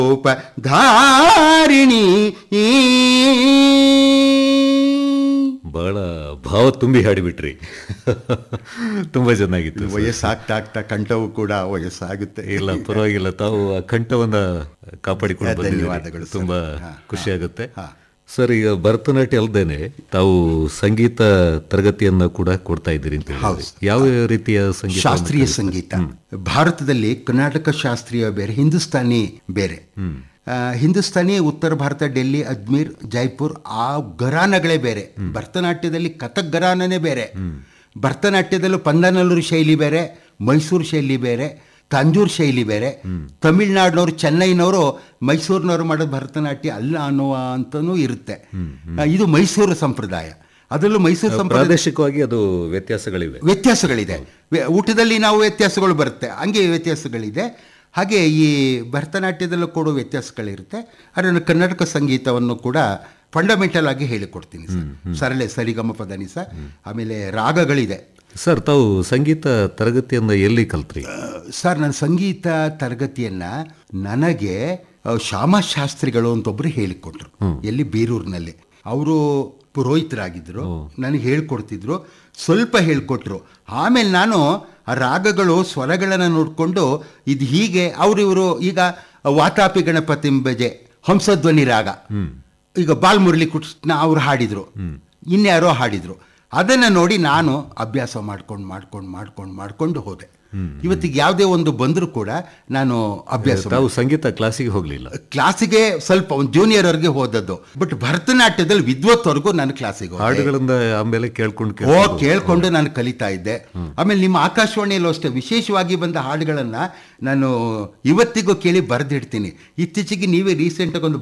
ರೂಪ ಧಾರಿಣಿ ಬಹಳ ಭಾವ ತುಂಬಿ ಹಾಡಿಬಿಟ್ರಿ ತುಂಬಾ ಚೆನ್ನಾಗಿತ್ತು ಸರ್. ವಯಸ್ಸಾಗ್ತಾ ಆಗ್ತಾ ಕಂಠವು ಕೂಡ ವಯಸ್ಸಾಗುತ್ತೆ ಇಲ್ಲ ಪರವಾಗಿಲ್ಲ ತಾವು ಆ ಕಂಠವನ್ನ ಕಾಪಾಡಿಕೊಂಡು ಬಂದಿದ್ದೀರಿ ಧನ್ಯವಾದಗಳು ಸರ್. ತುಂಬಾ ಹಾ, ಖುಷಿ ಆಗುತ್ತೆ ಹಾ. ಸರ್ ಈಗ ಭರತನಾಟ್ಯ ಅಲ್ದೇನೆ ತಾವು ಸಂಗೀತ ತರಗತಿಯನ್ನ ಕೂಡ ಕೊಡ್ತಾ ಇದ್ದೀರಿ ಅಂತ ಹೇಳಿದ್ರಿ. ಹೌದು. ಯಾವ ರೀತಿಯ ಸಂಗೀತ ಶಾಸ್ತ್ರೀಯ ಸಂಗೀತ ಭಾರತದಲ್ಲಿ ಕರ್ನಾಟಕ ಶಾಸ್ತ್ರೀಯ ಬೇರೆ ಹಿಂದೂಸ್ತಾನಿ ಬೇರೆ ಆ, ಹಿಂದೂಸ್ತಾನಿ ಉತ್ತರ ಭಾರತ ಡೆಲ್ಲಿ ಅಜ್ಮೀರ್ ಜೈಪುರ್ ಆ ಘರಾನಗಳೇ ಬೇರೆ ಭರತನಾಟ್ಯದಲ್ಲಿ ಕಥಕ್ ಘರಾನನೇ ಬೇರೆ ಭರತನಾಟ್ಯದಲ್ಲೂ ಪಂದನಲ್ಲೂರು ಶೈಲಿ ಬೇರೆ ಮೈಸೂರು ಶೈಲಿ ಬೇರೆ ತಂಜೂರು ಶೈಲಿ ಬೇರೆ ತಮಿಳ್ನಾಡಿನವರು ಚೆನ್ನೈನವರು ಮೈಸೂರಿನವರು ಮಾಡೋದು ಭರತನಾಟ್ಯ ಅಲ್ಲ ಅನ್ನುವ ಅಂತನೂ ಇರುತ್ತೆ ಆ, ಇದು ಮೈಸೂರು ಸಂಪ್ರದಾಯ ಅದರಲ್ಲೂ ಮೈಸೂರು ಸಂಪ್ರದಾಯ ಪ್ರಾದೇಶಿಕವಾಗಿ ಅದು ವ್ಯತ್ಯಾಸಗಳಿವೆ ವ್ಯತ್ಯಾಸಗಳಿದೆ ವ್ಯ- ಊಟದಲ್ಲಿ ನಾವು ವ್ಯತ್ಯಾಸಗಳು ಬರುತ್ತೆ ಹಂಗೆ ವ್ಯತ್ಯಾಸಗಳಿದೆ ಹಾಗೆ ಈ ಭರತನಾಟ್ಯದಲ್ಲೂ ಕೂಡ ವ್ಯತ್ಯಾಸಗಳಿರುತ್ತೆ ಅದನ್ನು ಕರ್ನಾಟಕ ಸಂಗೀತವನ್ನು ಕೂಡ ಫಂಡಮೆಂಟಲ್ ಆಗಿ ಹೇಳಿಕೊಡ್ತೀನಿ ಸರ್ ಸರಳೆ ಸರಿಗಮ ಪದನಿಸ ಆಮೇಲೆ ರಾಗಗಳಿದೆ ಸರ್ ತಾವು ಸಂಗೀತ ತರಗತಿಯನ್ನ ಎಲ್ಲಿ ಕಲ್ತ್ರಿ ಆ, ಸರ್ ನನ್ನ ಸಂಗೀತ ತರಗತಿಯನ್ನು ನನಗೆ ಆ, ಶ್ಯಾಮಶಾಸ್ತ್ರಿಗಳು ಅಂತ ಒಬ್ಬರು ಹೇಳಿಕೊಟ್ರು ಎಲ್ಲಿ ಬೀರೂರಿನಲ್ಲಿ ಅವರು ಪುರೋಹಿತರಾಗಿದ್ದರು ನನಗೆ ಹೇಳ್ಕೊಡ್ತಿದ್ರು ಸ್ವಲ್ಪ ಹೇಳ್ಕೊಟ್ರು ಆಮೇಲೆ ನಾನು ಆ ರಾಗಗಳು ಸ್ವರಗಳನ್ನು ನೋಡಿಕೊಂಡು ಇದು ಹೀಗೆ ಅವರಿವರು ಈಗ ವಾತಾಪಿ ಗಣಪತಿ ಬಜೆ ಹಂಸಧ್ವನಿ ರಾಗ ಈಗ ಬಾಲ್ಮುರಳಿ ಕೃಷ್ಣ ಅವ್ರು ಹಾಡಿದರು ಇನ್ಯಾರೋ ಹಾಡಿದರು ಅದನ್ನು ನೋಡಿ ನಾನು ಅಭ್ಯಾಸ ಮಾಡ್ಕೊಂಡು ಮಾಡ್ಕೊಂಡು ಮಾಡ್ಕೊಂಡು ಮಾಡ್ಕೊಂಡು ಹೋದೆ ಇವತ್ತಿಗೆ ಯಾವುದೇ ಒಂದು ಬಂದರೂ ಕೂಡ ನಾನು ಅಭ್ಯಾಸ ತಾವು ಸಂಗೀತ ಕ್ಲಾಸಿಗೆ ಹೋಗ್ಲಿಲ್ಲ ಕ್ಲಾಸಿಗೆ ಸ್ವಲ್ಪ ಒಂದು ಜೂನಿಯರ್ ಅವ್ರಿಗೆ ಹೋದದ್ದು ಬಟ್ ಭರತನಾಟ್ಯದಲ್ಲಿ ವಿದ್ವತ್ವರೆಗೂ ನಾನು ಕ್ಲಾಸಿಗೆ ಹೋದೆ ಹಾಡುಗಳಿಂದ ಆಮೇಲೆ ಕೇಳ್ಕೊಂಡು ಓ ಕೇಳ್ಕೊಂಡು ನಾನು ಕಲಿತಾ ಇದ್ದೆ ಆಮೇಲೆ ನಿಮ್ಮ ಆಕಾಶವಾಣಿಯಲ್ಲೂ ಅಷ್ಟೇ ವಿಶೇಷವಾಗಿ ಬಂದ ಹಾಡುಗಳನ್ನು ನಾನು ಇವತ್ತಿಗೂ ಕೇಳಿ ಬರೆದಿಡ್ತೀನಿ ಇತ್ತೀಚೆಗೆ ನೀವೇ ರೀಸೆಂಟಾಗಿ ಒಂದು